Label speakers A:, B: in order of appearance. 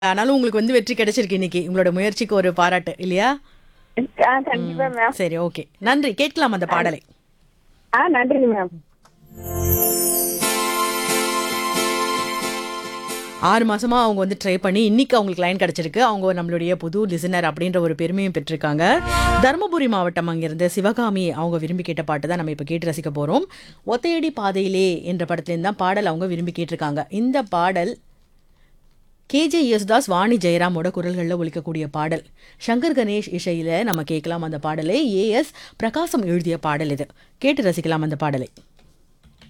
A: ஆனாலும் உங்களுக்கு வந்து வெற்றி கிடைச்சிருக்கு இன்னைக்கு உங்களோட முயற்சிக்கு ஒரு பாராட்டு இல்லையா
B: ஆ கண்டிப்பா மேம்
A: சரி ஓகே நன்றி கேட்கலாம் அந்த பாடலை
B: ஆ நன்றிங்க மேம்
A: ஆறு மாசமா அவங்க வந்து ட்ரை பண்ணி இன்னைக்கு அவங்களுக்கு லைன் கிடைச்சிருக்கு அவங்க நம்மளுடைய புது லிசனர் அப்படின்ற ஒரு பெருமையும் பெற்றிருக்காங்க தருமபுரி மாவட்டம் அங்கிருந்து சிவகாமி அவங்க விரும்பி கேட்ட பாட்டு தான் நம்ம இப்போ கேட்டு ரசிக்க போறோம் ஒத்தையடி பாதையிலே என்ற படத்துலேருந்து தான் பாடல் அவங்க விரும்பி கேட்டிருக்காங்க இந்த பாடல் கேஜே யேசுதாஸ் வாணி ஜெயராமோட குரல்களில் ஒலிக்கக்கூடிய பாடல் சங்கர் கணேஷ் இசையில் நம்ம கேட்கலாம் அந்த பாடலை ஏஎஸ் பிரகாசம் எழுதிய பாடல் இது கேட்டு ரசிக்கலாம் அந்த பாடலை